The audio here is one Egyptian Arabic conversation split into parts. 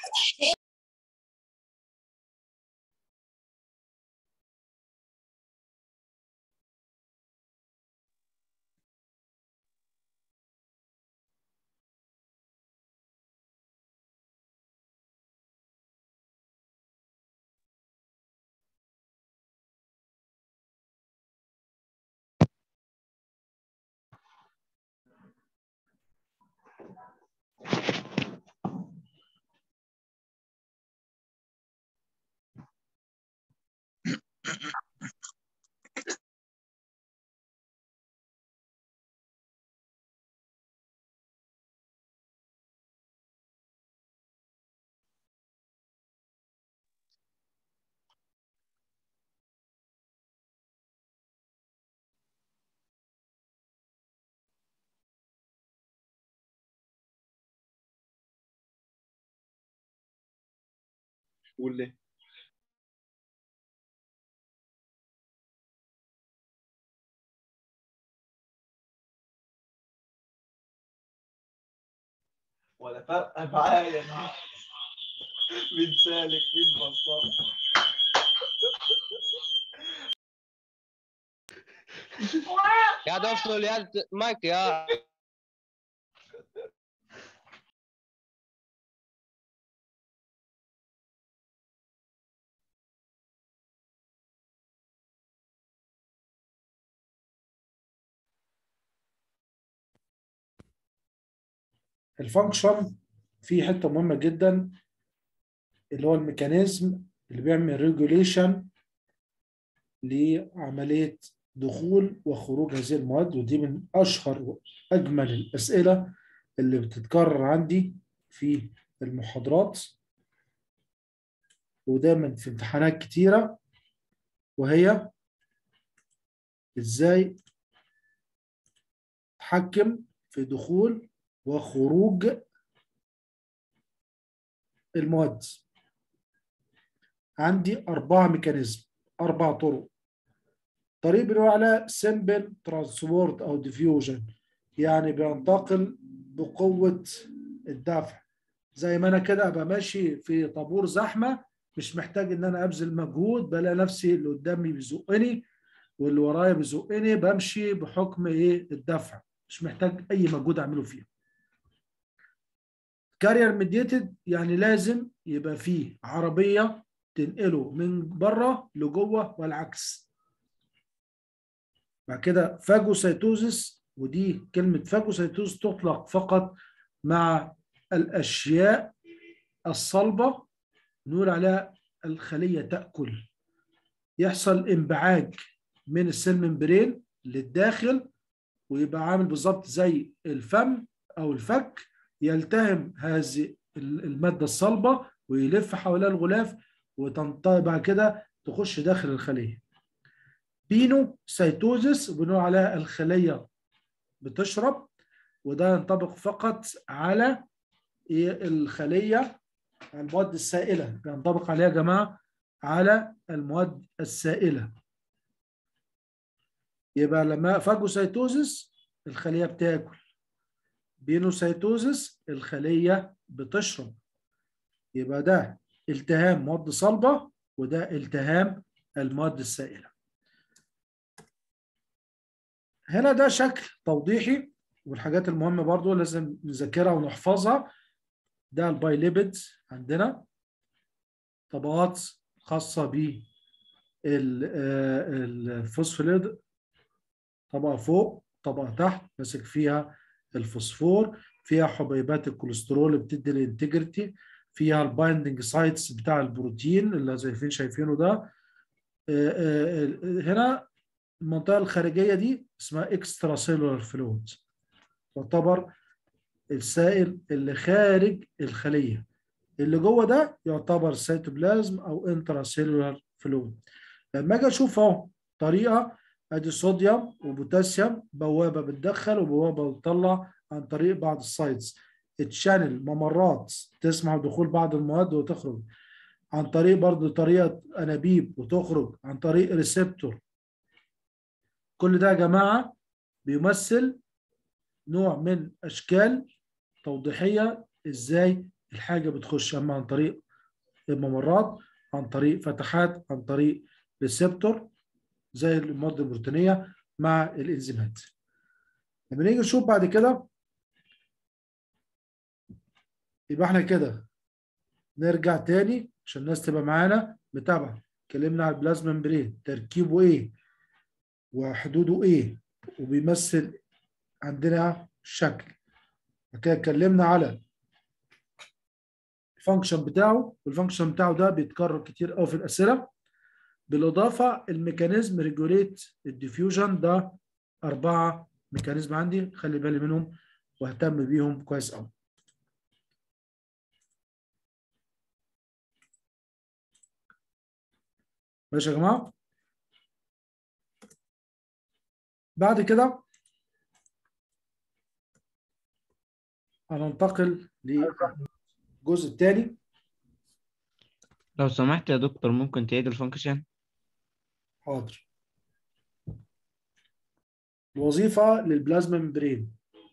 قول ليه ولا فرق معايا مين سالك مين بصار يا افصل يا مايك يا الفانكشن في حته مهمه جدا اللي هو الميكانيزم اللي بيعمل ريجوليشن لعمليه دخول وخروج هذه المواد ودي من اشهر واجمل الاسئله اللي بتتكرر عندي في المحاضرات ودايما في امتحانات كتيره وهي ازاي تحكم في دخول وخروج المواد عندي أربعة ميكانيزم أربع طرق طريق بنقول عليها سمبل ترانسبورت أو ديفيوجن يعني بينتقل بقوة الدفع زي ما أنا كده أبقى ماشي في طابور زحمة مش محتاج إن أنا أبذل مجهود بلاقي نفسي اللي قدامي بيزقني واللي ورايا بيزقني بمشي بحكم إيه الدفع مش محتاج أي مجهود أعمله فيه كارير ميديتد يعني لازم يبقى فيه عربيه تنقله من بره لجوه والعكس بعد كده فاجوسيتوزس ودي كلمه فاجوسيتوزس تطلق فقط مع الاشياء الصلبه نقول عليها الخليه تاكل يحصل انبعاج من السيل ممبرين للداخل ويبقى عامل بالظبط زي الفم او الفك يلتهم هذه المادة الصلبة ويلف حواليها الغلاف وتنطبق بعد كده تخش داخل الخلية. بينو سيتوزس بنقول عليها الخلية بتشرب وده ينطبق فقط على الخلية المواد السائلة ينطبق عليها يا جماعة على المواد السائلة. يبقى لما فاجوسيتوزس الخلية بتاكل بينوسيتوزس الخلية بتشرب يبقى ده التهام مواد صلبة وده التهام المواد السائلة هنا ده شكل توضيحي والحاجات المهمة برضو لازم نذاكرها ونحفظها ده البايليبيد عندنا طبقات خاصة ب الفوسفوليد طبقة فوق طبقة تحت ماسك فيها الفوسفور فيها حبيبات الكوليسترول اللي بتدي الانتجريتي فيها البايندنج سايتس بتاع البروتين اللي شايفين شايفينه ده هنا المنطقه الخارجيه دي اسمها اكسترا سيلولار فلويد تعتبر السائل اللي خارج الخليه اللي جوه ده يعتبر سيتوبلازم او انترا سيلولار فلويد لما اجي اشوف اهو طريقه ادي صوديوم وبوتاسيوم بوابه بتدخل وبوابه بتطلع عن طريق بعض السايتس التشانل ممرات تسمح بدخول بعض المواد وتخرج عن طريق برضو طريقه انابيب وتخرج عن طريق ريسبتور كل ده يا جماعه بيمثل نوع من اشكال توضيحيه ازاي الحاجه بتخش اما عن طريق الممرات عن طريق فتحات عن طريق ريسبتور زي المواد البروتينيه مع الانزيمات لما نيجي نشوف بعد كده يبقى احنا كده نرجع تاني عشان الناس تبقى معانا متابعه اتكلمنا على البلازما ممبرين تركيبه ايه وحدوده ايه وبيمثل عندنا شكل بعد كده اتكلمنا على الفانكشن بتاعه والفانكشن بتاعه ده بيتكرر كتير قوي في الاسئله بالاضافه الميكانيزم ريجوليت الديفيوجن ده اربعه ميكانيزم عندي خلي بالي منهم واهتم بيهم كويس قوي ماشي يا جماعه بعد كده هننتقل للجزء الثاني لو سمحت يا دكتور ممكن تعيد الفانكشن حاضر الوظيفة للبلازما ممبرين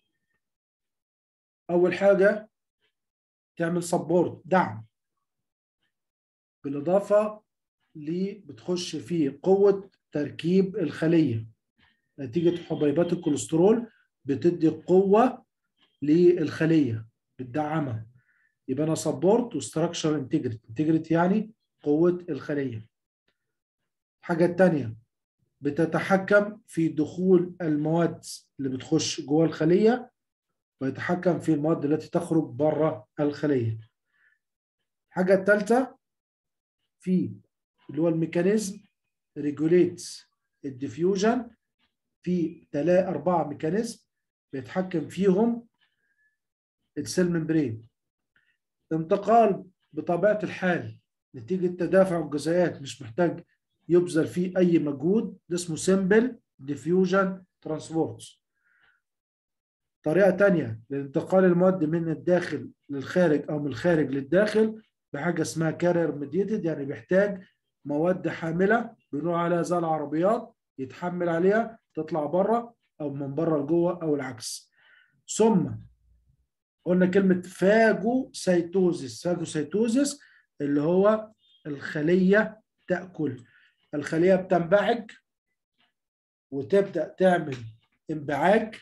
أول حاجة تعمل سبورت دعم بالإضافة ل بتخش في قوة تركيب الخلية نتيجة حبيبات الكوليسترول بتدي قوة للخلية بتدعمها يبقى أنا سبورت وستراكشر انتجريتي انتجريتي يعني قوة الخلية الحاجة التانية بتتحكم في دخول المواد اللي بتخش جوه الخلية ويتحكم في المواد التي تخرج بره الخلية الحاجة الثالثة في اللي هو الميكانيزم ريجوليتس الديفيوجن في تلا أربعة ميكانيزم بيتحكم فيهم السيل ممبرين انتقال بطبيعة الحال نتيجة تدافع الجزيئات مش محتاج يبذل فيه أي مجهود ده اسمه سيمبل ديفيوجن ترانسبورت طريقة تانية لانتقال المواد من الداخل للخارج أو من الخارج للداخل بحاجة اسمها كارير ميديتد يعني بيحتاج مواد حاملة بنقول عليها زي العربيات يتحمل عليها تطلع بره أو من بره لجوه أو العكس ثم قلنا كلمة فاجوسيتوزيس فاجوسيتوزيس اللي هو الخلية تأكل الخلية بتنبعج وتبدأ تعمل انبعاج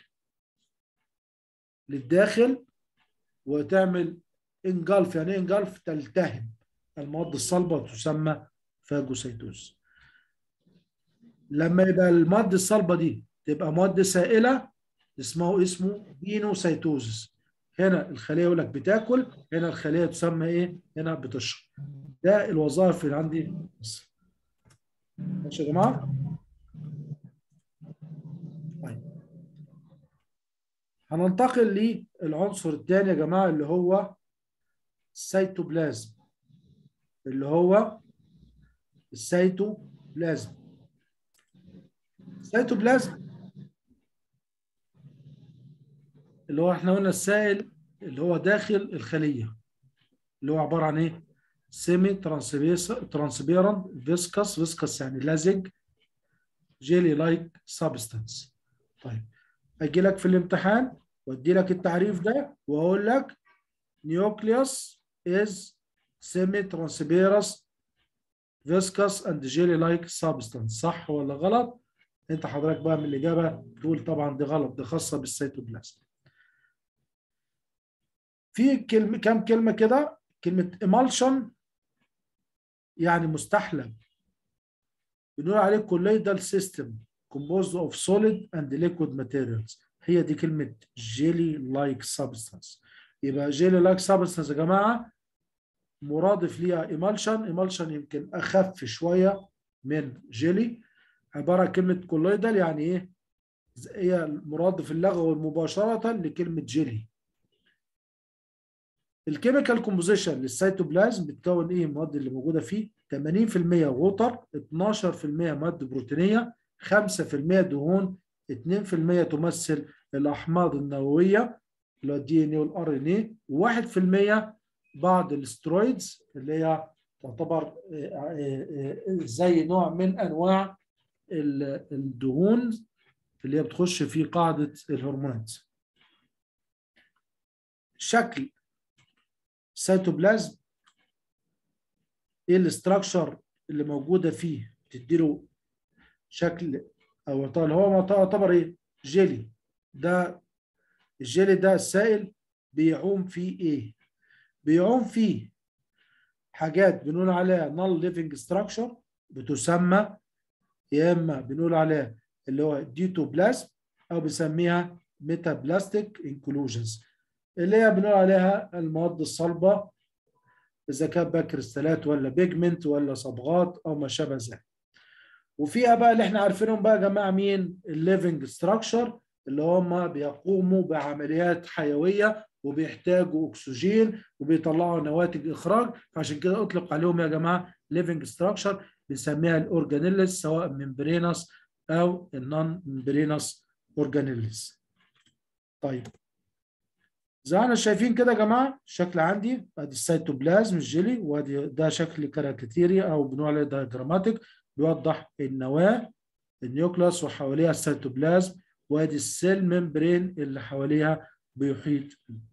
للداخل وتعمل انجلف يعني ايه انجلف تلتهم المواد الصلبة تسمى فاجوسيتوز لما يبقى المادة الصلبة دي تبقى مواد سائلة اسمه اسمه بينوسيتوزس هنا الخلية يقول لك بتاكل هنا الخلية تسمى ايه هنا بتشرب ده الوظائف اللي عندي بس. ماشي يا جماعة طيب هننتقل للعنصر الثاني يا جماعة اللي هو السيتوبلازم اللي هو السيتوبلازم السيتوبلازم اللي هو احنا قلنا السائل اللي هو داخل الخلية اللي هو عبارة عن ايه؟ سيمي ترانسبيرنت فيسكس فيسكس يعني لزج جيلي لايك سبستانس طيب اجي لك في الامتحان وادي لك التعريف ده واقول لك نيوكليوس از سيمي ترانسبيرس فيسكس اند جيلي لايك سبستانس صح ولا غلط؟ انت حضرتك بقى من الاجابه تقول طبعا دي غلط دي خاصه بالسيتوبلازم في كلمه كام كلمه كده كلمه emulsion يعني مستحلب بنقول عليه colloidal system composed of solid and liquid materials هي دي كلمه jelly like substance يبقى jelly like substance يا جماعه مرادف ليها emulsion emulsion يمكن اخف شويه من جيلي عباره عن كلمه colloidal يعني ايه هي مرادف اللغوي مباشره لكلمه جيلي الكيميكال كومبوزيشن للسيتوبلازم بتكون ايه المواد اللي موجوده فيه 80% ووتر 12% مواد بروتينيه 5% دهون 2% تمثل الاحماض النوويه اللي هو الدي ان اي والار ان اي و1% بعض الاسترويدز اللي هي تعتبر زي نوع من انواع الدهون اللي هي بتخش في قاعده الهرمونات شكل السيتوبلازم ايه الاستراكشر اللي موجوده فيه تديله شكل او طال هو يعتبر ايه جيلي ده الجيلي ده السائل بيعوم فيه ايه بيعوم فيه حاجات بنقول عليها نون ليفنج ستراكشر بتسمى يا اما بنقول عليها اللي هو ديوتوبلازم او بنسميها ميتابلاستيك انكلوجنز اللي هي بنقول عليها المواد الصلبه اذا كان بقى كريستالات ولا بيجمنت ولا صبغات او ما شابه ذلك وفيها بقى اللي احنا عارفينهم بقى يا جماعه مين الليفنج ستراكشر اللي هم بيقوموا بعمليات حيويه وبيحتاجوا اكسجين وبيطلعوا نواتج اخراج فعشان كده اطلق عليهم يا جماعه ليفنج ستراكشر بنسميها الاورجانيلز سواء ممبرينس او النون ممبرينس اورجانيلز طيب زي ما احنا شايفين كده يا جماعه الشكل عندي ادي السيتوبلازم الجيلي وادي ده شكل كاريكاتيري او بنقول عليه دايجراماتيك بيوضح النواه النيوكلاس وحواليها السيتوبلازم وادي السيل ممبرين اللي حواليها بيحيط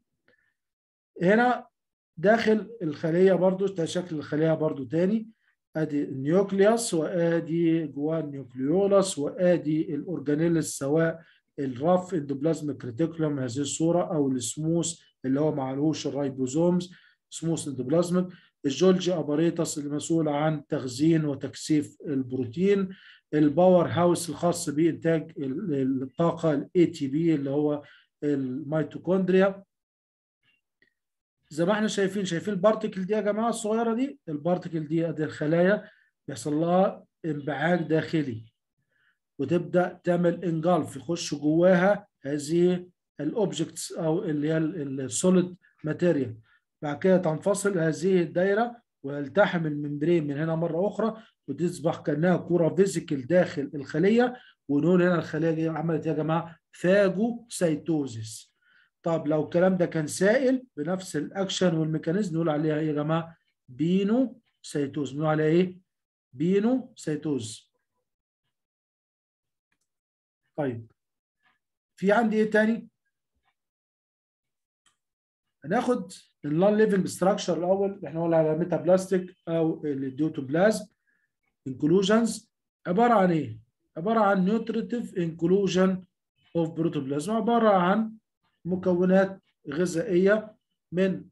هنا داخل الخليه برضو ده شكل الخليه برضو تاني ادي النيوكليوس وادي جواه النيوكليولس وادي الاورجانيلز سواء الرف اندوبلازميك ريتيكولوم هذه الصوره او السموث اللي هو معلهوش الرايبوزومز سموث اندوبلازميك الجولجي اباريتس اللي مسؤول عن تخزين وتكثيف البروتين الباور هاوس الخاص بانتاج الطاقه الاي تي بي اللي هو الميتوكوندريا زي ما احنا شايفين شايفين البارتكل دي يا جماعه الصغيره دي البارتكل دي ادي الخلايا بيحصل لها انبعاج داخلي وتبدا تعمل انجلف يخش جواها هذه الاوبجكتس او اللي هي السوليد ماتيريال بعد كده تنفصل هذه الدايره ويلتحم الممبرين من هنا مره اخرى وتصبح كانها كره فيزيكال داخل الخليه ونقول هنا الخليه دي عملت يا جماعه فاجو سيتوزيس طب لو الكلام ده كان سائل بنفس الاكشن والميكانيزم نقول عليها ايه يا جماعه بينو سيتوز نقول عليها ايه بينو سيتوز طيب في عندي ايه تاني هناخد النون ليفنج ستراكشر الاول احنا قلنا على ميتابلاستيك او الديوتوبلازم انكلوجنز عباره عن ايه عباره عن نيوتريتيف انكلوجن اوف بروتوبلازم عباره عن مكونات غذائيه من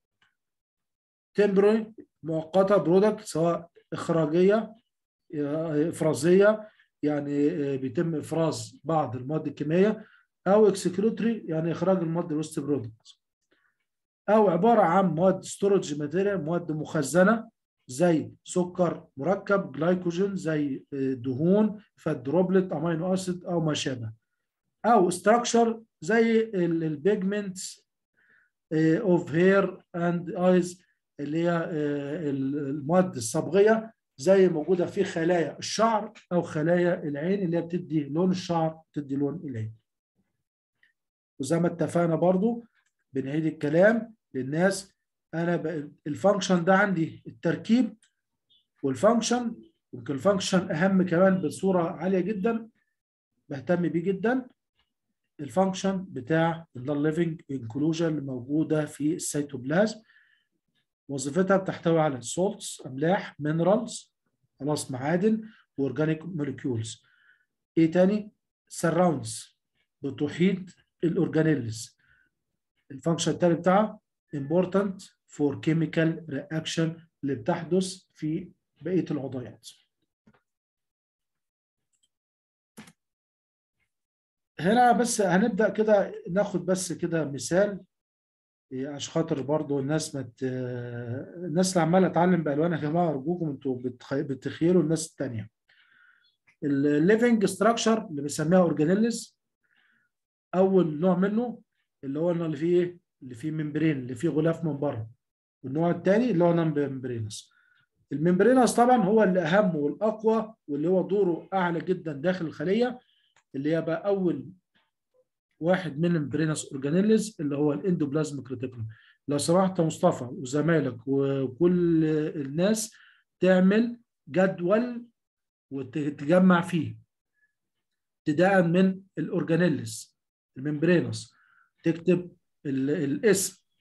تمبري مؤقته برودكت سواء اخراجيه افرازيه يعني بيتم افراز بعض المواد الكيميائيه او اكسكريتوري يعني اخراج المواد الوست برودكت او عباره عن مواد ستورج ماتيريال مواد مخزنه زي سكر مركب جلايكوجين زي دهون فات دروبلت امينو اسيد او ما شابه او ستراكشر زي البيجمنتس اوف هير اند ايز اللي هي المواد الصبغيه زي موجوده في خلايا الشعر او خلايا العين اللي هي بتدي لون الشعر بتدي لون العين وزي ما اتفقنا برضو بنعيد الكلام للناس انا الفانكشن ده عندي التركيب والفانكشن يمكن الفانكشن اهم كمان بصوره عاليه جدا بهتم بيه جدا الفانكشن بتاع النون ليفنج انكلوجن اللي موجوده في السيتوبلازم وظيفتها بتحتوي على سولتس املاح مينرالز خلاص معادن واورجانيك موليكيولز ايه تاني سراوندز بتحيط الاورجانيلز الفانكشن التاني بتاعها important for chemical reaction اللي بتحدث في بقيه العضويات هنا بس هنبدا كده ناخد بس كده مثال عشان خاطر برضه الناس ما مت... الناس اللي عماله تعلم بالوان يا جماعه ارجوكم انتوا بتخ... بتخيلوا الناس الثانيه الليفنج ستراكشر اللي بنسميها اورجانيلز اول نوع منه اللي هو اللي فيه ايه؟ اللي فيه ممبرين اللي فيه غلاف من بره والنوع الثاني اللي هو نون ممبرينس الممبرينس طبعا هو اللي اهم والاقوى واللي هو دوره اعلى جدا داخل الخليه اللي هي بقى اول واحد من الممبرينس اورجانيلز اللي هو الاندوبلازميك ريتيكولوم لو سمحت يا مصطفى وزمايلك وكل الناس تعمل جدول وتجمع فيه ابتداء من الاورجانيلز الممبرينس تكتب الاسم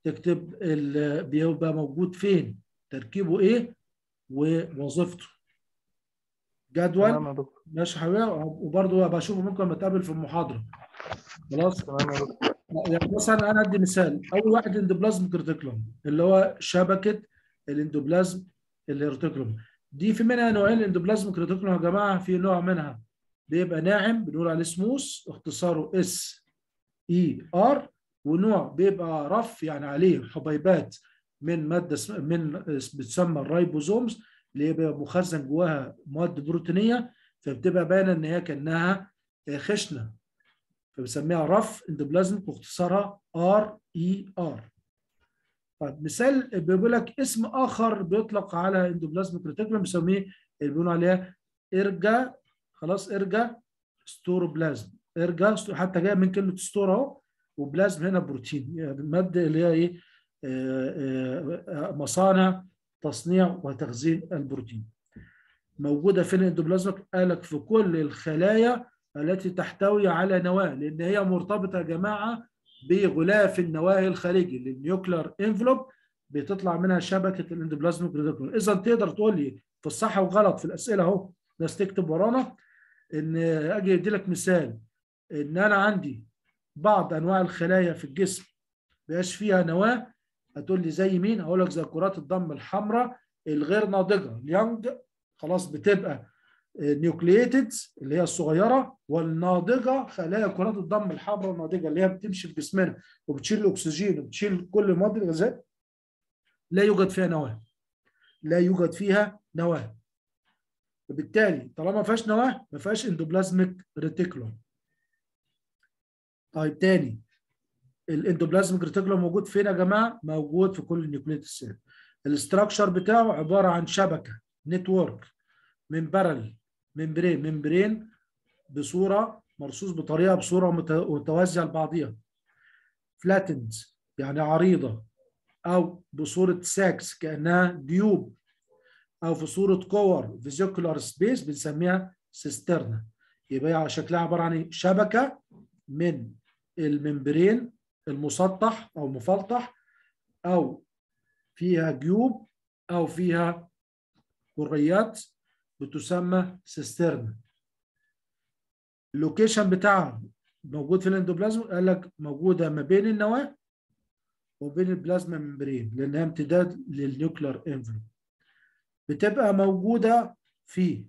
تكتب ال- بيبقى موجود فين تركيبه ايه ووظيفته جدول تمام يا دكتور ماشي يا حبيبي وبرضه هبقى اشوفه ممكن لما اتقابل في المحاضره خلاص تمام يا دكتور يعني مثلا انا ادي مثال اول واحد اندوبلازم كريتيكولوم اللي هو شبكه الاندوبلازم الارتيكولوم دي في منها نوعين الاندوبلازم كريتيكولوم يا جماعه في نوع منها بيبقى ناعم بنقول عليه سموث اختصاره اس اي ار ونوع بيبقى رف يعني عليه حبيبات من ماده اسم- من بتسمى الرايبوزومز اللي يبقى مخزن جواها مواد بروتينيه فبتبقى باينه ان هي كانها خشنه فبسميها رف اندوبلازم واختصارها ار اي ار طيب مثال بيقول لك اسم اخر بيطلق على اندوبلازم كريتيكولم بيسميه اللي بيقولوا عليها ارجا خلاص ارجا ستوروبلازم ارجا ستو- حتى جايه من كلمه ستور اهو وبلازم هنا بروتين يعني الماده اللي هي ايه آه، آه، مصانع تصنيع وتخزين البروتين موجوده فين الاندوبلازم قال لك في كل الخلايا التي تحتوي على نواه لان هي مرتبطه يا جماعه بغلاف النواه الخارجي للنيوكلير انفلوب بتطلع منها شبكه الاندوبلازميك ريتيكولوم اذا تقدر تقول لي في الصح وغلط في الاسئله اهو ناس تكتب ورانا ان اجي ادي لك مثال ان انا عندي بعض انواع الخلايا في الجسم بيبقاش فيها نواه هتقول لي زي مين هقول لك زي كرات الدم الحمراء الغير ناضجه اليونج خلاص بتبقى نيوكلييتد اللي هي الصغيره والناضجه خلايا كرات الدم الحمراء الناضجه اللي هي بتمشي في جسمنا وبتشيل الاكسجين وبتشيل كل المواد الغذائيه لا يوجد فيها نواه لا يوجد فيها نواه وبالتالي طالما ما فيهاش نواه ما فيهاش اندوبلازميك ريتيكولوم طيب تاني الاندوبلازميك ريتيكولوم موجود فين يا جماعه؟ موجود في كل النيوكليت السيل الاستراكشر بتاعه عباره عن شبكه نتورك ممبرال ممبرين ممبرين بصوره مرصوص بطريقه بصوره مت- متوازيه لبعضها فلاتند يعني عريضه او بصوره ساكس كانها جيوب او في صوره كور فيزيكولار سبيس بنسميها سيسترنا يبقى هي شكلها عباره عن إيه؟ شبكه من الممبرين المسطح او المفلطح او فيها جيوب او فيها كريات بتسمى سيسترنا اللوكيشن بتاعها موجود في الاندوبلازم قال لك موجوده ما بين النواه وبين البلازما ممبرين لانها امتداد للنيوكلير انفلوب بتبقى موجوده في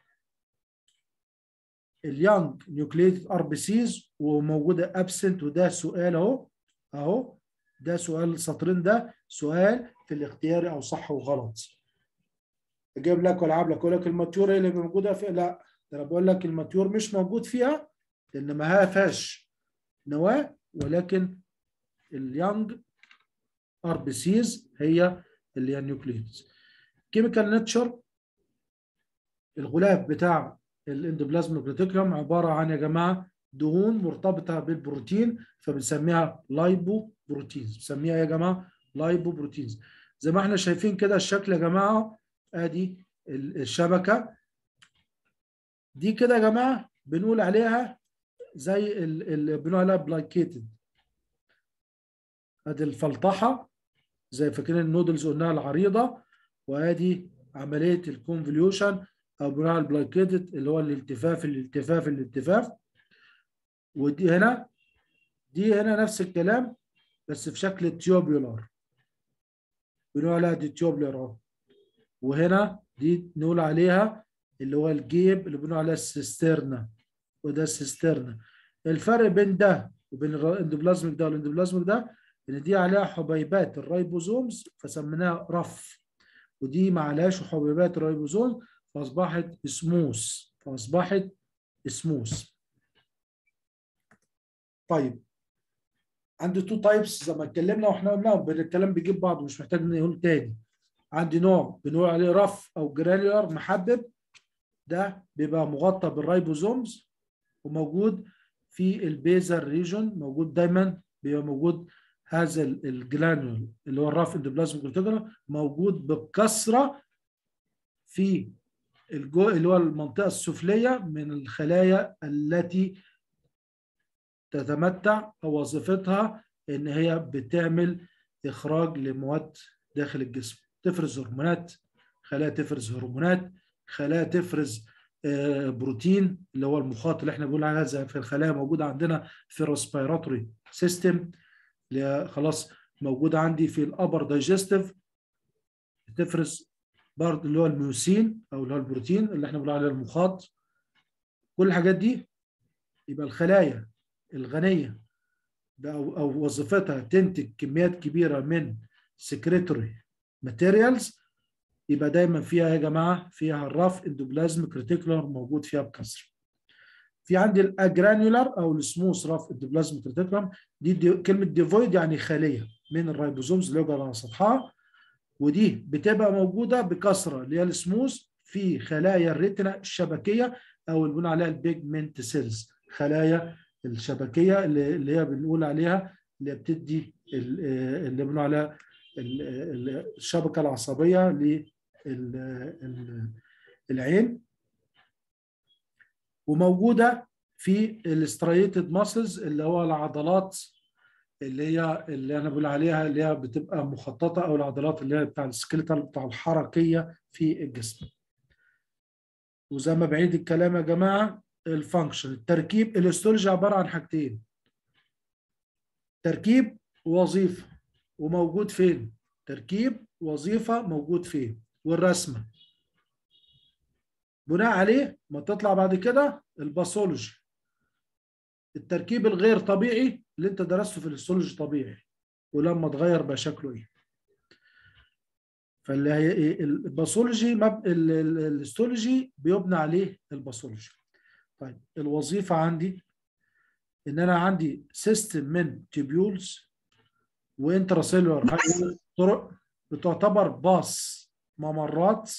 اليانج نيوكليتد ار بي سيز وموجوده ابسنت وده سؤال اهو اهو ده سؤال السطرين ده سؤال في الاختياري او صح وغلط اجيب لك والعب لك اقول لك الماتيور هي اللي موجوده في لا ده انا بقول لك الماتيور مش موجود فيها لان ما فيهاش نواه ولكن اليانج ار بي سيز هي اللي هي النيوكليتس كيميكال نيتشر الغلاف بتاع الاندوبلازميك ريتيكولوم عباره عن يا جماعه دهون مرتبطه بالبروتين فبنسميها لايبو بروتينز بنسميها يا جماعه لايبو بروتينز زي ما احنا شايفين كده الشكل يا جماعه ادي ال- الشبكه دي كده يا جماعه بنقول عليها زي اللي بنقول عليها بلايكيتد ادي الفلطحه زي فاكرين النودلز قلناها العريضه وادي عمليه الكونفوليوشن او بنقول على البلايكيتد اللي هو الالتفاف الالتفاف الالتفاف ودي هنا دي هنا نفس الكلام بس في شكل تيوبولار بنقول عليها دي تيوبولار اهو وهنا دي نقول عليها اللي هو الجيب اللي بنقول عليها السيسترنا وده السيسترنا الفرق بين ده وبين الاندوبلازميك ده والاندوبلازميك ده ان دي عليها حبيبات الريبوزومز فسميناها رف ودي ما عليهاش حبيبات الريبوزوم فاصبحت سموث فاصبحت سموث طيب عندي تو تايبس زي ما اتكلمنا واحنا قلنا الكلام بيجيب بعض مش محتاج نقول تاني عندي نوع بنقول عليه رف او جرانيولار محبب ده بيبقى مغطى بالريبوزومز وموجود في البيزر ريجون موجود دايما بيبقى موجود هذا الجلانول اللي هو الرف اندوبلازميك ريتيكولوم موجود بكثره في الجو اللي هو المنطقه السفليه من الخلايا التي تتمتع او وظيفتها ان هي بتعمل اخراج لمواد داخل الجسم تفرز هرمونات خلايا تفرز هرمونات خلايا تفرز آه، بروتين اللي هو المخاط اللي احنا بنقول عليها زي في الخلايا موجوده عندنا في الريسبيراتوري سيستم اللي هي خلاص موجوده عندي في الابر دايجستيف تفرز برضه اللي هو الميوسين او اللي هو البروتين اللي احنا بنقول عليه المخاط كل الحاجات دي يبقى الخلايا الغنيه او او وظيفتها تنتج كميات كبيره من سكريتوري ماتيريالز يبقى دايما فيها يا جماعه فيها الرف اندوبلازم كريتيكولار موجود فيها بكثره. في عندي الاجرانيولار او السموث رف اندوبلازم كريتيكولار دي, دي كلمه ديفويد يعني خاليه من الرايبوزومز اللي يوجد على سطحها ودي بتبقى موجوده بكثره اللي هي السموث في خلايا الريتنا الشبكيه او اللي بنقول عليها البيجمنت سيلز خلايا الشبكيه اللي اللي هي بنقول عليها اللي بتدي ال- اللي بنقول عليها ال- ال- الشبكه العصبيه للعين وموجوده في الاستريتد ماسلز اللي هو العضلات اللي هي اللي انا بقول عليها اللي هي بتبقى مخططه او العضلات اللي هي بتاع السكيلتال بتاع الحركيه في الجسم. وزي ما بعيد الكلام يا جماعه الفانكشن التركيب الاستولوجي عباره عن حاجتين تركيب ووظيفه وموجود فين؟ تركيب وظيفه موجود فين؟ والرسمه بناء عليه ما تطلع بعد كده الباثولوجي التركيب الغير طبيعي اللي انت درسته في الهيستولوجي طبيعي ولما اتغير بقى شكله ايه فاللي هي ايه الباثولوجي مب... ال- ال- الهيستولوجي بيبنى عليه الباثولوجي طيب الوظيفه عندي ان انا عندي سيستم من تيبيولز وانتراسيلولار طرق بتعتبر باص ممرات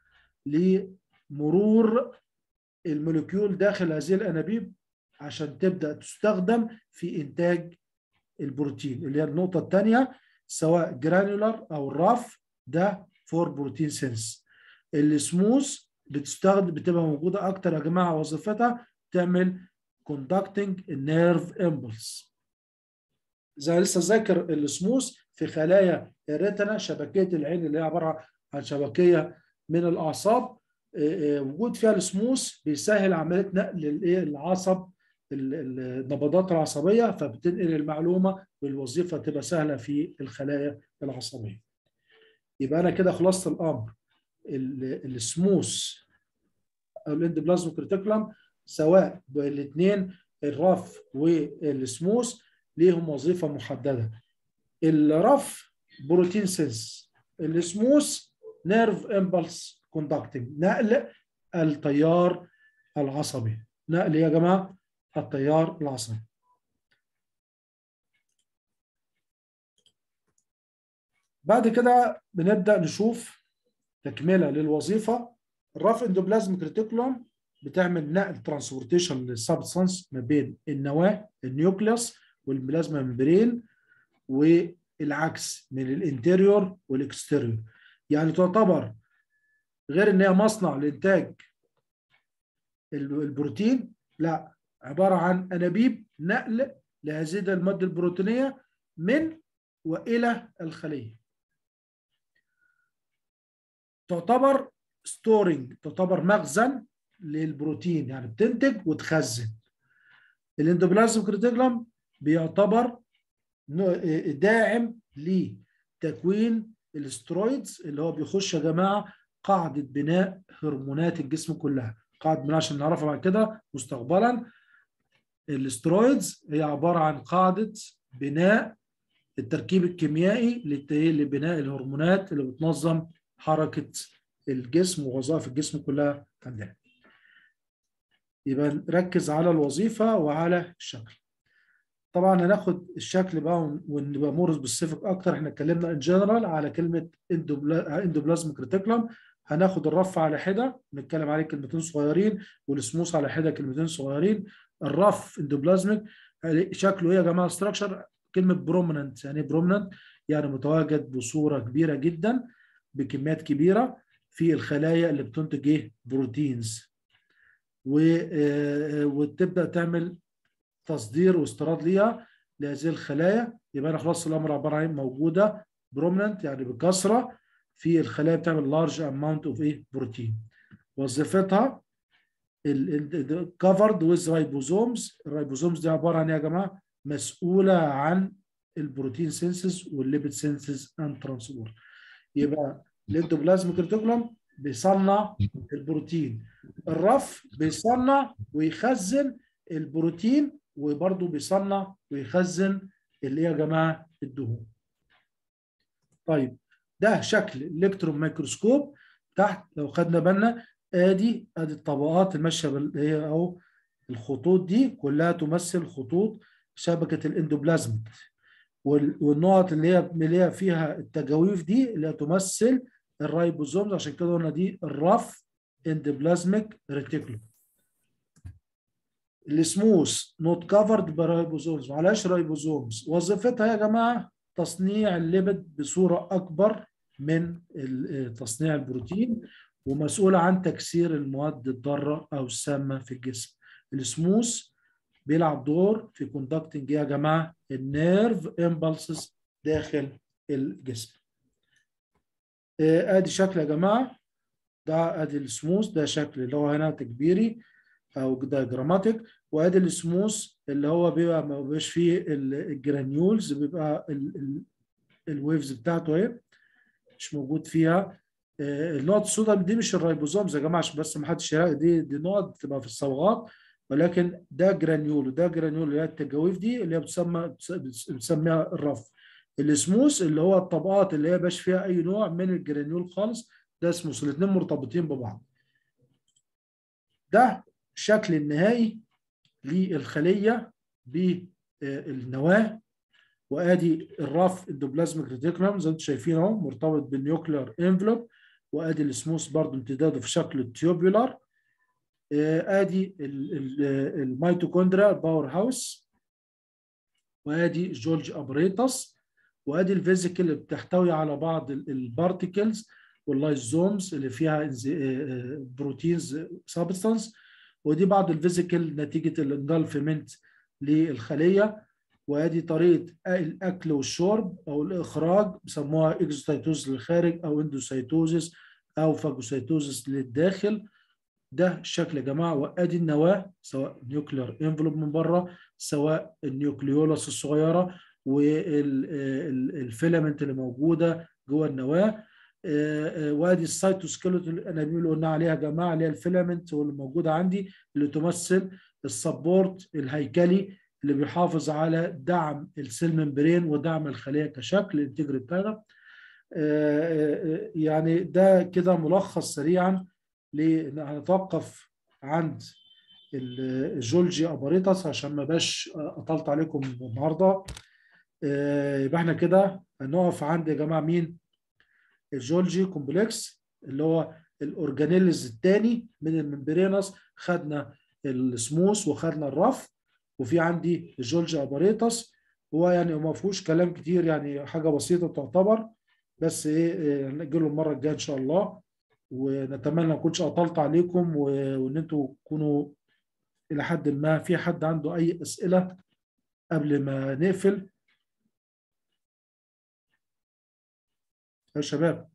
لمرور الموليكيول داخل هذه الانابيب عشان تبدا تستخدم في انتاج البروتين اللي هي النقطه الثانيه سواء جرانيولار او الرف ده فور بروتين سيلز السموث بتستخدم بتبقى موجوده اكتر يا جماعه وظيفتها تعمل كوندكتنج النيرف امبلس زي لسه ذاكر السموث في خلايا الريتنا شبكيه العين اللي هي عباره عن شبكيه من الاعصاب آه، آه، وجود فيها السموث بيسهل عمليه نقل الايه العصب ال- ال- النبضات العصبيه فبتنقل المعلومه والوظيفه تبقى سهله في الخلايا العصبيه. يبقى انا كده خلصت الامر ال- السموث او الاندوبلازم كريتيكولم سواء بالاثنين الرف والسموث ليهم وظيفه محدده. الرف بروتين سيلز السموث نيرف امبلس كوندكتنج نقل التيار العصبي نقل يا جماعه التيار العصبي بعد كده بنبدا نشوف تكمله للوظيفه الرف اندوبلازم كريتيكولوم بتعمل نقل ترانسبورتيشن للسبستانس ما بين النواه النيوكليوس والبلازما ممبرين والعكس من الانتيريور والاكستيريور يعني تعتبر غير ان هي مصنع لانتاج البروتين لا عباره عن انابيب نقل لهذه الماده البروتينيه من والى الخليه تعتبر ستورنج تعتبر مخزن للبروتين يعني بتنتج وتخزن الاندوبلازم كريتيكولم بيعتبر داعم لتكوين الاسترويدز اللي هو بيخش يا جماعه قاعده بناء هرمونات الجسم كلها قاعده بناء عشان نعرفها بعد كده مستقبلا الاسترويدز هي عباره عن قاعده بناء التركيب الكيميائي لبناء الهرمونات اللي بتنظم حركه الجسم ووظائف الجسم كلها عندنا يبقى نركز على الوظيفه وعلى الشكل طبعا هناخد الشكل بقى ونبقى مور سبيسيفيك اكتر احنا اتكلمنا ان جنرال على كلمه اندوبلازم كريتيكولم هناخد الرف على حده نتكلم عليه كلمتين صغيرين والسموث على حده كلمتين صغيرين الرف اندوبلازميك شكله ايه يا جماعه ستراكشر كلمه برومننت يعني برومننت يعني متواجد بصوره كبيره جدا بكميات كبيره في الخلايا اللي بتنتج ايه بروتينز وتبدا تعمل تصدير واستيراد ليها لهذه الخلايا يبقى انا خلاص الامر عباره عن موجوده برومننت يعني بكثره في الخلايا بتعمل لارج اماونت اوف ايه بروتين وظيفتها كفرد ويز رايبوزومز الرايبوزومز دي عباره عن ايه يا جماعه مسؤوله عن البروتين سينسز والليبيد سينسز اند ترانسبورت يبقى الاندوبلازميك ريتيكولوم بيصنع البروتين الرف بيصنع ويخزن البروتين وبرضه بيصنع ويخزن اللي هي يا جماعه الدهون طيب ده شكل الالكترون ميكروسكوب تحت لو خدنا بالنا ادي ادي الطبقات الماشيه اللي هي اهو الخطوط دي كلها تمثل خطوط شبكه الاندوبلازميك والنقط اللي هي اللي هي فيها التجاويف دي اللي هي تمثل الرايبوزومز عشان كده قلنا دي الرف اندوبلازميك ريتيكولوم السموث نوت كفرد برايبوزومز معلهاش رايبوزومز وظيفتها يا جماعه تصنيع الليبيد بصوره اكبر من تصنيع البروتين ومسؤوله عن تكسير المواد الضاره او السامه في الجسم السموث بيلعب دور في كوندكتنج يا جماعه النيرف امبلسز داخل الجسم ادي شكل يا جماعه ده ادي السموث ده شكل اللي هو هنا تكبيري او دايجراماتيك وادي السموث اللي هو بيبقى ما بيبقاش فيه الجرانيولز بيبقى الويفز بتاعته اهي مش موجود فيها النقط السوداء دي مش الرايبوزومز يا جماعه عشان بس ما حدش دي دي نقط بتبقى في الصبغات ولكن ده جرانيول وده جرانيول اللي هي التجاويف دي اللي هي بتسمى بنسميها الرف السموث اللي هو الطبقات اللي هي باش فيها اي نوع من الجرانيول خالص ده سموث الاثنين مرتبطين ببعض ده الشكل النهائي للخليه بالنواه وادي الرف اندوبلازميك ريتيكولوم زي ما انتم شايفين اهو مرتبط بالنيوكلير انفلوب وادي السموث برضو امتداده في شكل التيوبولار ادي الميتوكوندريا الباور هاوس وادي جولج ابريتس وادي الفيزيكل اللي بتحتوي على بعض البارتيكلز واللايزومز اللي فيها بروتينز سبستانس ودي بعض الفيزيكل نتيجه الانجلفمنت للخليه وادي طريقه الاكل والشرب او الاخراج بيسموها اكزوسيتوز للخارج او اندوسيتوزس او فاجوسيتوزس للداخل ده الشكل يا جماعه وادي النواه سواء نيوكلير انفلوب من بره سواء النيوكليولس الصغيره والفيلامنت اللي موجوده جوه النواه وادي السيتوسكيلتون الانابيب اللي قلنا عليها يا جماعه اللي هي الفيلامنت واللي موجوده عندي اللي تمثل السبورت الهيكلي اللي بيحافظ على دعم السيل ممبرين ودعم الخليه كشكل الانتجري بتاعنا يعني ده كده ملخص سريعا هنتوقف عند الجولجي اباريتس عشان ما باش اطلت عليكم النهارده يبقى احنا كده هنقف عند يا جماعه مين الجولجي كومبلكس اللي هو الاورجانيلز الثاني من الممبرينس خدنا السموث وخدنا الرف وفي عندي الجولجي اباريتس هو يعني ما فيهوش كلام كتير يعني حاجه بسيطه تعتبر بس ايه نجي له المره الجايه ان شاء الله ونتمنى ما اكونش اطلت عليكم وان انتوا تكونوا الى حد ما في حد عنده اي اسئله قبل ما نقفل يا شباب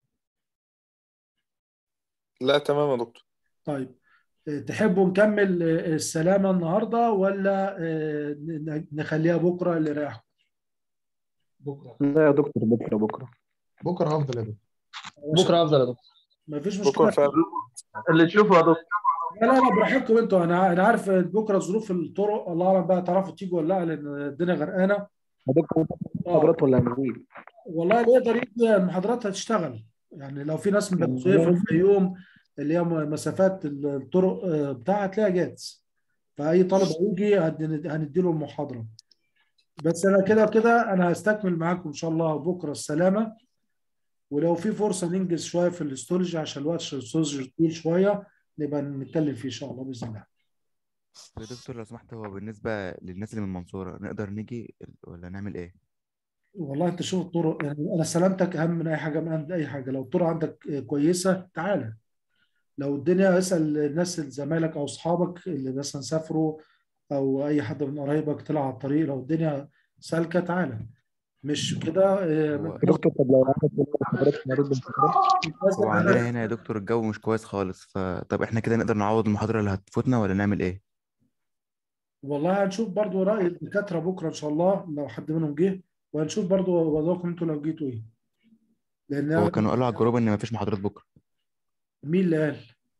لا تمام يا دكتور طيب تحبوا نكمل السلامه النهارده ولا نخليها بكره اللي رايحكم بكره لا يا دكتور بكره بكره بكره افضل يا دكتور بكره افضل يا دكتور مفيش بكره مشكله فعلا اللي تشوفه يا دكتور لا لا لا براحتكم انتوا انا انا عارف بكره ظروف الطرق الله اعلم بقى تعرفوا تيجوا ولا لا لان الدنيا غرقانه يا دكتور محاضرات ولا نزيل والله اللي يقدر يجي المحاضرات هتشتغل يعني لو في ناس من بتسويف في الفيوم اللي هي مسافات الطرق آه، بتاعها هتلاقيها جات فاي طالب هيجي هن- هنديله المحاضره بس انا كده كده انا هستكمل معاكم ان شاء الله بكره السلامه ولو في فرصه ننجز شويه في الاستولوجي عشان الوقت عشان الاستولوجي طويل شويه نبقى نتكلم فيه ان شاء الله باذن الله يا دكتور لو سمحت هو بالنسبة للناس اللي من المنصورة نقدر نيجي ولا نعمل ايه؟ والله انت شوف الطرق يعني انا سلامتك اهم من اي حاجه من عند اي حاجه لو الطرق عندك كويسه تعالى لو الدنيا اسال الناس زمايلك او اصحابك اللي مثلا سافروا او اي حد من قرايبك طلع على الطريق لو الدنيا سالكه تعالى مش كده آه، هو- يا دكتور طب لو عندك محاضرات في مريض بالمحاضرات لازم هو عندنا هنا يا دكتور الجو مش كويس خالص فطب احنا كده نقدر نعوض المحاضرة اللي هتفوتنا ولا نعمل ايه؟ والله هنشوف برضو رأي الدكاترة بكرة إن شاء الله لو حد منهم جه وهنشوف برضو وضعكم انتوا لو جيتوا ايه لأن هو كانوا قالوا على الجروب ان مفيش محاضرات بكرة مين اللي قال؟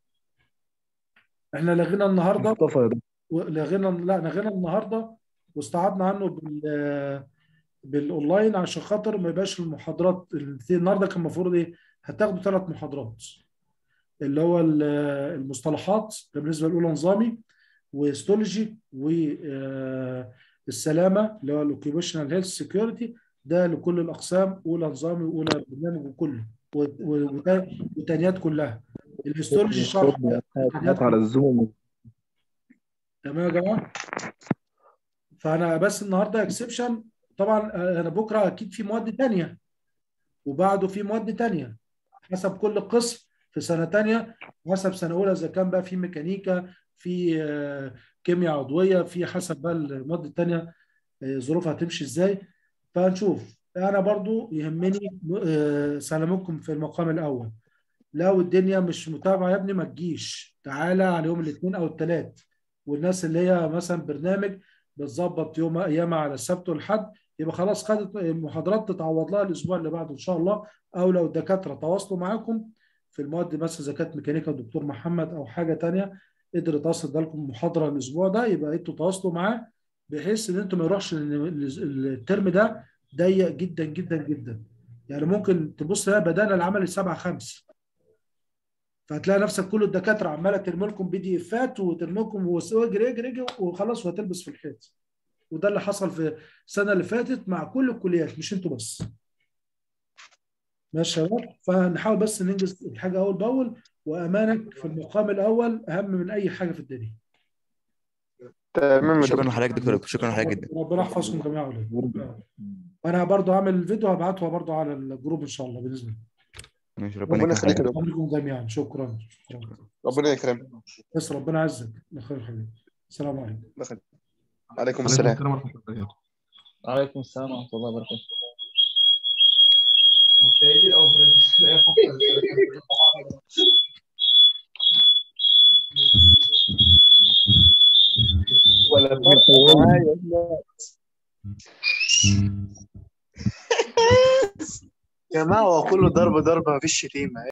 احنا لغينا النهارده مصطفى يا دكتور لغينا لا لغينا النهارده واستعدنا عنه بال بالاونلاين عشان خاطر ما يبقاش المحاضرات النهارده كان المفروض ايه؟ هتاخدوا ثلاث محاضرات اللي هو ال- المصطلحات ده بالنسبه للاولى نظامي وهيستولوجي والسلامه اللي هو الاوكيبيشنال هيلث سكيورتي ده لكل الاقسام اولى نظامي واولى برنامج وكله و- و- وتا- وتانيات كلها الهيستولوجي شرح هات على الزوم تمام يا جماعه فانا بس النهارده اكسبشن طبعا انا بكره اكيد في مواد تانية وبعده في مواد تانية حسب كل قسم في سنه تانية حسب سنه اولى اذا كان بقى في ميكانيكا في آه، كيمياء عضويه في حسب بقى المواد التانية آه، ظروفها هتمشي ازاي فهنشوف انا برضو يهمني آه، سلامكم في المقام الاول لو الدنيا مش متابعه يا ابني ما تجيش تعالى على يوم الاثنين او الثلاث والناس اللي هي مثلا برنامج بتظبط يوم ايامها على السبت والحد يبقى خلاص خدت المحاضرات تتعوض لها الاسبوع اللي بعده ان شاء الله او لو الدكاتره تواصلوا معاكم في المواد مثلا اذا كانت ميكانيكا الدكتور محمد او حاجه تانية قدر يتواصل ده لكم محاضره الاسبوع ده يبقى انتوا تواصلوا معاه بحيث ان انتوا ما يروحش لأن الترم ده ضيق جدا جدا جدا يعني ممكن تبص لها بدانا العمل السبعة خمس فهتلاقي نفسك كل الدكاتره عماله ترمي لكم بي دي افات وترمي لكم واجري اجري اجري وخلاص وهتلبس في الحيط وده اللي حصل في السنه اللي فاتت مع كل الكليات مش انتوا بس ماشي يا شباب فنحاول بس ننجز الحاجه اول باول وامانك في المقام الاول اهم من اي حاجه في الدنيا تمام يا شكرا دكتور لحضرتك دكتور شكرا لحضرتك جدا ربنا يحفظكم جميعا يا اولاد وانا برضو هعمل الفيديو هبعته برضو على الجروب ان شاء الله باذن الله ماشي ربنا ربنا يكرمك يخليك يا دكتور أمركم جميعا شكرا شكرا ربنا يكرمك بس ربنا يعزك بخير حبيبي السلام عليكم دخل. عليكم السلام وعليكم السلام ورحمة الله وبركاته ولا يا جماعة هو كله ضرب ضرب مفيش شتيمة